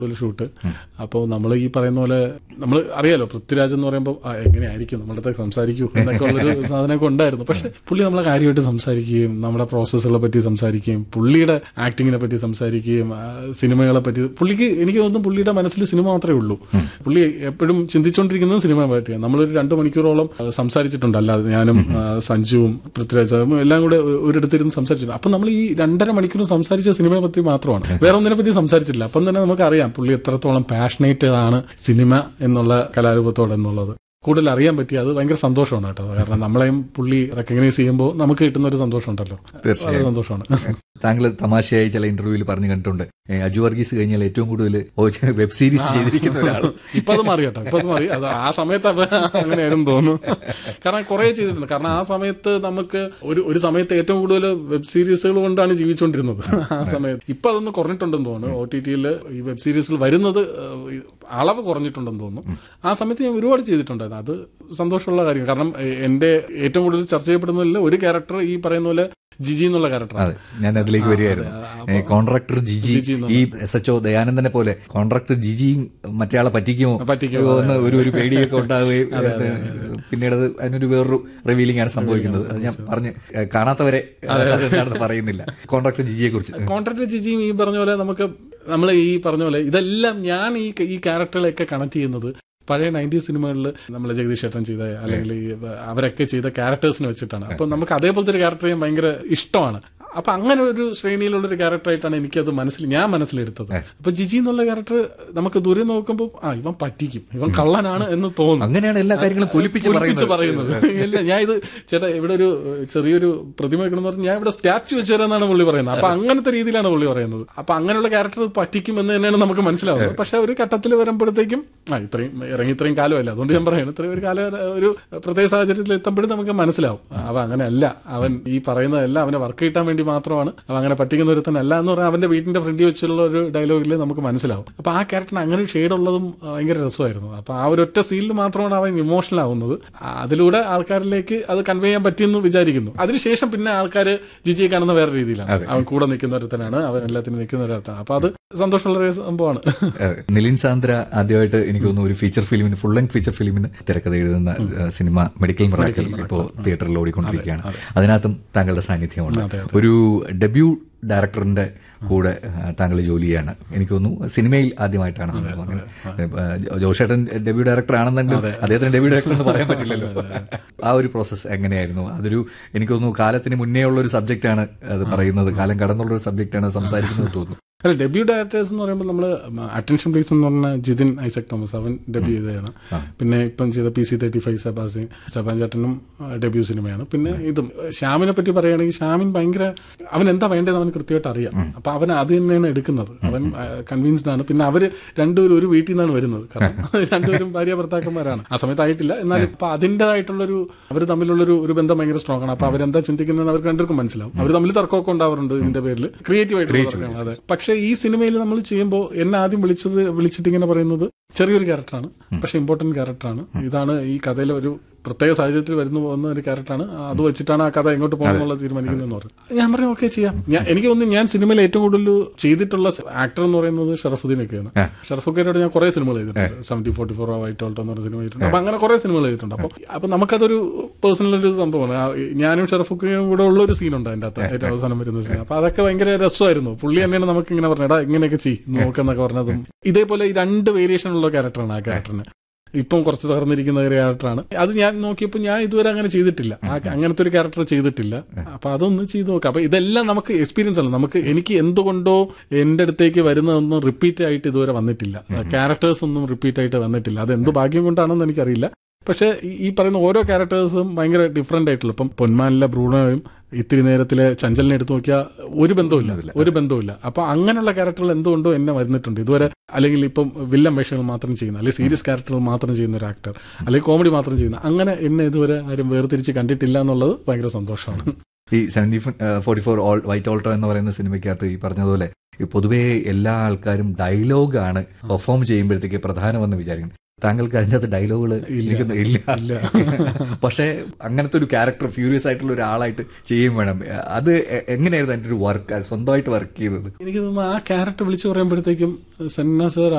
ഒരു ഷൂട്ട് അപ്പോൾ നമ്മൾ ഈ പറയുന്ന പോലെ നമ്മൾ അറിയാലോ പൃഥ്വിരാജ് എന്ന് പറയുമ്പോൾ ആ, എങ്ങനെയായിരിക്കും നമ്മുടെ അടുത്ത് സംസാരിക്കൂ എന്നൊക്കെ ഉള്ളൊരു സാധനമൊക്കെ ഉണ്ടായിരുന്നു പക്ഷെ പുള്ളി നമ്മളെ കാര്യമായിട്ട് സംസാരിക്കുകയും നമ്മുടെ പ്രോസസ്സുകളെ പറ്റി സംസാരിക്കുകയും പുള്ളിയുടെ ആക്ടിങ്ങിനെ പറ്റി സംസാരിക്കുകയും ആ, സിനിമകളെ പറ്റി പുള്ളിക്ക് എനിക്ക് തോന്നുന്നു പുള്ളിയുടെ മനസ്സിൽ സിനിമ മാത്രമേ ഉള്ളൂ പുള്ളി എപ്പോഴും ചിന്തിച്ചുകൊണ്ടിരിക്കുന്നത് സിനിമ പറ്റിയാണ് നമ്മളൊരു രണ്ട് മണിക്കൂറോളം ആ, സംസാരിച്ചിട്ടുണ്ട് അല്ലാതെ ഞാനും ആ, സഞ്ജുവും പൃഥ്വിരാജും എല്ലാം കൂടെ ഒരിടത്തിരുന്ന് സംസാരിച്ചിട്ടുണ്ട് അപ്പൊ നമ്മൾ ഈ രണ്ടര മണിക്കൂർ സംസാരിച്ച സിനിമയെ പറ്റി മാത്രമാണ് വേറെ ഒന്നിനെ പറ്റി സംസാരിച്ചില്ല അപ്പം തന്നെ നമുക്കറിയാം പുള്ളി എത്രത്തോളം പാഷനേറ്റ് ആണ് സിനിമ എന്നുള്ള കലാരൂപത്തോട് എന്നുള്ളത് കൂടുതൽ അറിയാൻ പറ്റി അത് ഭയങ്കര സന്തോഷമാണ് കേട്ടോ കാരണം നമ്മളെയും പുള്ളി റെക്കഗ്നൈസ് ചെയ്യുമ്പോൾ നമുക്ക് കിട്ടുന്ന ഒരു സന്തോഷം ഉണ്ടല്ലോ തീർച്ചയായും. വളരെ സന്തോഷമാണ് താങ്കൾ തമാശയായി ചില ഇന്റർവ്യൂവിൽ പറഞ്ഞു കണ്ടിട്ടുണ്ട് ഏ, അജു വർഗീസ് കഴിഞ്ഞാൽ ഏറ്റവും കൂടുതൽ വെബ് സീരീസ് ചെയ്തിരിക്കുന്ന ഒരാൾ ഇപ്പൊ അത് മാറി കേട്ടോ ഇപ്പൊ അത് മാറി അത് ആ സമയത്ത് അത് അങ്ങനെയായിരുന്നു തോന്നുന്നു കാരണം കുറെ ചെയ്തിട്ടുണ്ട് കാരണം ആ സമയത്ത് നമുക്ക് ഒരു ഒരു സമയത്ത് ഏറ്റവും കൂടുതൽ വെബ് സീരീസുകൾ കൊണ്ടാണ് ജീവിച്ചുകൊണ്ടിരുന്നത് ആ സമയത്ത് ഇപ്പൊ അതൊന്ന് കുറഞ്ഞിട്ടുണ്ടെന്ന് തോന്നുന്നു ഒ ടി ടിയിൽ ഈ വെബ് സീരീസിൽ വരുന്നത് ഏഹ്, അളവ് കുറഞ്ഞിട്ടുണ്ടെന്ന് തോന്നുന്നു ആ സമയത്ത് ഞാൻ ഒരുപാട് ചെയ്തിട്ടുണ്ടായിരുന്നു അത് സന്തോഷമുള്ള കാര്യം കാരണം എ- എന്റെ ഏറ്റവും കൂടുതൽ ചർച്ച ചെയ്യപ്പെടുന്നതിൽ ഒരു ക്യാരക്ടർ ഈ പറയുന്ന പോലെ ജിജി എന്നുള്ള ക്യാരക്ടറാണ് അതെ ഞാൻ അതിലേക്ക് വരികയായിരുന്നു അതെ, ഏ, കോൺട്രാക്ടർ ജിജി ജിജി എന്നുള്ള- ഈ എസ് എച്ച് ഒ ദയാനന്ദനെ പോലെ കോൺട്രാക്ടർ ജിജിയും മറ്റേയാളെ പറ്റിക്കുമോ പറ്റിക്കുമോ, എന്ന് ഒരു ഒരു പേടിയൊക്കെ ഉണ്ടാവുകയും അത് പിന്നീട് അത് അതിനൊരു വേറൊരു റിവീലിംഗ് ആണ് സംഭവിക്കുന്നത് അത് ഞാൻ പറഞ്ഞ് ഏ, കാണാത്തവരെ അതെന്താണെന്ന് പറയുന്നില്ല കോൺട്രാക്ടർ ജിജിയെ കുറിച്ച് കോൺട്രാക്ട് ജിജിയും ഈ പറഞ്ഞ പോലെ നമുക്ക് നമ്മൾ ഈ പറഞ്ഞ പോലെ ഇതെല്ലാം ഞാൻ ഈ ഈ ക്യാരക്ടറുകളെയൊക്കെ കണക്ട് ചെയ്യുന്നത് പഴയ നയൻറ്റി സിനിമകളിൽ നമ്മൾ ജഗദീഷ് ചേട്ടൻ ചെയ്ത അല്ലെങ്കിൽ ഈ അവരൊക്കെ ചെയ്ത ക്യാരക്ടേഴ്സിനെ വെച്ചിട്ടാണ് അപ്പൊ നമുക്ക് അതേപോലത്തെ ഒരു ക്യാരക്ടർ ചെയ്യാൻ ഭയങ്കര ഇഷ്ടമാണ് അപ്പൊ അങ്ങനെ ഒരു ശ്രേണിയിലുള്ള ഒരു ക്യാരക്ടറായിട്ടാണ് എനിക്കത് മനസ്സിൽ ഞാൻ മനസ്സിലെടുത്തത് അപ്പൊ ജിജി എന്നുള്ള ക്യാരക്ടർ നമുക്ക് ദൂരെ നോക്കുമ്പോൾ ആ ഇവൻ പറ്റിക്കും ഇവൻ കള്ളനാണ് എന്ന് തോന്നും അങ്ങനെയാണ് എല്ലാ കാര്യങ്ങളും പൊലിപ്പിച്ച് പൊലിപ്പിച്ച് പറയുന്നത് പറയുന്നത് ഇല്ല ഞാൻ ഇത് ചേട്ടാ ഇവിടെ ഒരു ചെറിയൊരു പ്രതിമ വെക്കണം പറഞ്ഞ് ഞാൻ ഇവിടെ സ്റ്റാച്ചു വെച്ച് തരാന്നാണ് പുള്ളി പറയുന്നത് അപ്പൊ അങ്ങനത്തെ രീതിയിലാണ് പുള്ളി പറയുന്നത് അപ്പൊ അങ്ങനെയുള്ള ക്യാരക്ടർ പറ്റിക്കും എന്ന് തന്നെയാണ് നമുക്ക് മനസ്സിലാവുന്നത് പക്ഷെ ഒരു ഘട്ടത്തിൽ വരുമ്പോഴത്തേക്കും ആ ഇത്രയും ഇറങ്ങി ഇത്രയും കാലമല്ല അതുകൊണ്ട് ഞാൻ പറയുന്നത് ഇത്രയും ഒരു കാലം ഒരു പ്രത്യേക സാഹചര്യത്തിൽ എത്തുമ്പോഴും നമുക്ക് മനസ്സിലാവും അവ അങ്ങനെയല്ല അവൻ ഈ പറയുന്നതെല്ലാം അവനെ വർക്ക് കിട്ടാൻ വേണ്ടി മാത്രമാണ് അവൻ അങ്ങനെ പറ്റിക്കുന്ന ഒരുത്തനല്ല എന്ന് പറഞ്ഞാൽ അവന്റെ വീട്ടിന്റെ ഫ്രണ്ടിൽ വെച്ചുള്ള ഒരു ഡയലോഗിൽ നമുക്ക് മനസ്സിലാവും അപ്പൊ ആ ക്യാരക്ടറിന് അങ്ങനെ ഒരു ഷെയ്ഡ് ഉള്ളതും ആ, ഭയങ്കര രസമായിരുന്നു അപ്പൊ ആ ഒരു ഒറ്റ സീനിൽ മാത്രമാണ് അവൻ ഇമോഷണൽ ആവുന്നത് ആ, അതിലൂടെ ആൾക്കാരിലേക്ക് അത് കൺവേ ചെയ്യാൻ പറ്റിയെന്ന് വിചാരിക്കുന്നു അതിനുശേഷം പിന്നെ ആൾക്കാർ ജിജിയെ കാണുന്ന വേറെ രീതിയിലാണ് അവൻ കൂടെ നിൽക്കുന്ന ഒരുത്തനാണ് അവൻ എല്ലാത്തിനും നിൽക്കുന്ന ഒരുത്തനാണ് അപ്പൊ അത് സന്തോഷമുള്ള ഒരു സംഭവമാണ് ഏഹ് നിലിൻ സാന്ദ്ര ആദ്യമായിട്ട് എനിക്ക് തോന്നുന്നു ഒരു ഫീച്ചർ ഫിലിമിന് ഫുൾ ലെങ്ത് ഫീച്ചർ ഫിലിമിന് തിരക്കഥ എഴുതുന്ന ഏഹ് സിനിമ മെഡിക്കൽ മിറാക്കിൾ ഇപ്പോൾ തിയേറ്ററിൽ ഓടിക്കൊണ്ടിരിക്കുകയാണ് അതിനകത്തും താങ്കളുടെ സാന്നിധ്യമുണ്ട് ഒരു ഡെബ്യൂ ഡയറക്ടറിന്റെ കൂടെ ഏഹ് താങ്കൾ ജോലി ചെയ്യാണ് എനിക്ക് തോന്നുന്നു സിനിമയിൽ ആദ്യമായിട്ടാണ് തോന്നുന്നു അങ്ങനെ ഏഹ് ജോഷേട്ടൻ ഡെബ്യൂ ഡയറക്ടർ ആണെന്നെങ്കിലും അദ്ദേഹത്തിന് ഡെബ്യൂ ഡയറക്ടർ എന്ന് പറയാൻ പറ്റില്ലല്ലോ ആ ഒരു പ്രോസസ്സ് എങ്ങനെയായിരുന്നു അതൊരു എനിക്ക് തോന്നുന്നു കാലത്തിന് മുന്നേ ഉള്ള ഒരു സബ്ജക്റ്റാണ് അത് പറയുന്നത് കാലം കടന്നുള്ള ഒരു സബ്ജക്റ്റാണ് സംസാരിക്കുന്നത് തോന്നുന്നു അല്ല ഡെബ്യൂ ഡയറക്ടേഴ്സ് എന്ന് പറയുമ്പോൾ നമ്മൾ അറ്റൻഷൻ പ്ലീസ് എന്ന് പറഞ്ഞ ജിതിൻ ഐസക് തോമസ് അവൻ ഡെബ്യൂ ചെയ്തതാണ് പിന്നെ ഇപ്പം ചെയ്ത പി സി തേർട്ടി ഫൈവ് സബാസിൻ സബാൻ ചേട്ടനും ഡെബ്യൂ സിനിമയാണ് പിന്നെ ഇതും ശ്യാമിനെ പറ്റി പറയുകയാണെങ്കിൽ ശ്യാമിൻ ഭയങ്കര അവൻ എന്താ വേണ്ടത് അവന് കൃത്യമായിട്ട് അറിയാം അപ്പൊ അവൻ അത് തന്നെയാണ് എടുക്കുന്നത് അവൻ കൺവിൻസ്ഡ് ആണ് പിന്നെ അവര് രണ്ടുപേരും ഒരു വീട്ടിൽ നിന്നാണ് വരുന്നത് കാരണം രണ്ടുപേരും ഭാര്യ ഭർത്താക്കന്മാരാണ് ആ സമയത്ത് ആയിട്ടില്ല എന്നാലും ഇപ്പൊ അതിൻ്റെതായിട്ടുള്ളൊരു അവർ തമ്മിലുള്ളൊരു ഒരു ബന്ധം ഭയങ്കര സ്ട്രോങ് ആണ് അപ്പൊ അവരെന്താ ചിന്തിക്കുന്നത് അവർക്ക് രണ്ടുപേർക്കും മനസ്സിലാവും അവർ തമ്മിൽ തർക്കമൊക്കെ ഉണ്ടാവാറുണ്ട് ഇതിന്റെ പേരിൽ ക്രിയേറ്റീവ് ആയിട്ട് അതെ പക്ഷെ ഈ സിനിമയിൽ നമ്മൾ ചെയ്യുമ്പോൾ എന്നെ ആദ്യം വിളിച്ചത് വിളിച്ചിട്ട് ഇങ്ങനെ പറയുന്നത് ചെറിയൊരു ക്യാരക്ടറാണ് പക്ഷെ ഇമ്പോർട്ടന്റ് ക്യാരക്ടറാണ് ഇതാണ് ഈ കഥയിലെ ഒരു പ്രത്യേക സാഹചര്യത്തിൽ വരുന്നു പോകുന്ന ഒരു ക്യാരക്ടറാണ് അത് വെച്ചിട്ടാണ് ആ കഥ എങ്ങോട്ട് പോകണമെന്നുള്ളത് തീരുമാനിക്കുന്നതെന്ന് പറഞ്ഞു ഞാൻ പറഞ്ഞു ഓക്കെ ചെയ്യാം ഞാൻ എനിക്ക് തോന്നുന്നു ഞാൻ സിനിമയിൽ ഏറ്റവും കൂടുതൽ ചെയ്തിട്ടുള്ള ആക്ടർ എന്ന് പറയുന്നത് ഷറഫുദ്ദീനൊക്കെയാണ് ഷറഫുദ്ദീനോട് ഞാൻ കുറെ സിനിമകൾ ചെയ്തിട്ടുണ്ട് seventy forty four white alto എന്ന് പറഞ്ഞ സിനിമ ചെയ്തിട്ടുണ്ട് അപ്പൊ അങ്ങനെ കുറെ സിനിമകൾ ചെയ്തിട്ടുണ്ട് അപ്പൊ അപ്പൊ നമുക്കതൊരു പേഴ്സണൽ ഒരു സംഭവമാണ് ആ, ഞാനും ഷറഫുക്കയും കൂടെ ഉള്ള ഒരു സീനുണ്ട് അതിന്റെ അകത്ത് ഏറ്റവും അവസാനം വരുന്ന സീൻ അപ്പൊ അതൊക്കെ ഭയങ്കര രസമായിരുന്നു പുള്ളി തന്നെയാണ് നമുക്ക് ഇങ്ങനെ പറഞ്ഞത് എടാ ഇങ്ങനെയൊക്കെ ചെയ്യും നോക്കെന്നൊക്കെ പറഞ്ഞതും ഇതേപോലെ ഈ രണ്ട് വേരിയേഷൻ ഉള്ള ക്യാരക്ടറാണ് ആ ക്യാരക്ടറിന് ഇപ്പം കുറച്ച് തകർന്നിരിക്കുന്ന ഒരു ക്യാരക്ടറാണ് അത് ഞാൻ നോക്കിയപ്പോൾ ഞാൻ ഇതുവരെ അങ്ങനെ ചെയ്തിട്ടില്ല ആ അങ്ങനത്തെ ഒരു ക്യാരക്ടർ ചെയ്തിട്ടില്ല അപ്പൊ അതൊന്ന് ചെയ്ത് നോക്കാം അപ്പൊ ഇതെല്ലാം നമുക്ക് എക്സ്പീരിയൻസ് ആണ് നമുക്ക് എനിക്ക് എന്തുകൊണ്ടോ എന്റെ അടുത്തേക്ക് വരുന്നതൊന്നും റിപ്പീറ്റ് ആയിട്ട് ഇതുവരെ വന്നിട്ടില്ല ക്യാരക്ടേഴ്സ് ഒന്നും റിപ്പീറ്റ് ആയിട്ട് വന്നിട്ടില്ല അത് എന്ത് ഭാഗ്യം കൊണ്ടാണെന്ന് എനിക്കറിയില്ല പക്ഷെ ഈ- ഈ പറയുന്ന ഓരോ ക്യാരക്ടേഴ്സും ഭയങ്കര ഡിഫറെന്റ് ആയിട്ടുള്ള ഇപ്പം പൊന്മാനിലെ ബ്രൂണോയും ഇത്തിരി നേരത്തിലെ ചഞ്ചലിനെ എടുത്തു നോക്കിയാൽ ഒരു ബന്ധവുമില്ല ഒരു ബന്ധവുമില്ല അപ്പൊ അങ്ങനെയുള്ള ക്യാരക്ടറുകൾ എന്തുകൊണ്ടോ എന്നെ വരുന്നിട്ടുണ്ട് ഇതുവരെ അല്ലെങ്കിൽ ഇപ്പം വില്ലൻ വേഷങ്ങൾ മാത്രം ചെയ്യുന്ന അല്ലെങ്കിൽ സീരിയസ് ക്യാരക്ടറുകൾ മാത്രം ചെയ്യുന്ന ഒരു ആക്ടർ അല്ലെങ്കിൽ കോമഡി മാത്രം ചെയ്യുന്ന അങ്ങനെ എന്നെ ഇതുവരെ ആരും വേർതിരിച്ച് കണ്ടിട്ടില്ല എന്നുള്ളത് ഭയങ്കര സന്തോഷമാണ് ഈ seventy forty four all white alto എന്ന് പറയുന്ന സിനിമയ്ക്കകത്ത് ഈ പറഞ്ഞതുപോലെ ഈ പൊതുവേ എല്ലാ ആൾക്കാരും ഡയലോഗാണ് പെർഫോം ചെയ്യുമ്പോഴത്തേക്ക് പ്രധാനമെന്ന് വിചാരിക്കണം താങ്കൾക്ക് അതിനകത്ത് ഡയലോഗുകൾ ഇല്ല പക്ഷേ അങ്ങനത്തെ ഒരു ക്യാരക്ടർ ഫ്യൂരിയസ് ആയിട്ടുള്ള ഒരാളായിട്ട് ചെയ്യുകയും വേണം അത് എ- എങ്ങനെയായിരുന്നു എൻ്റെ ഒരു വർക്ക് സ്വന്തമായിട്ട് വർക്ക് ചെയ്തത് എനിക്ക് തോന്നുന്നു ആ ക്യാരക്ടർ വിളിച്ചു പറയുമ്പോഴത്തേക്കും സന്ന സർ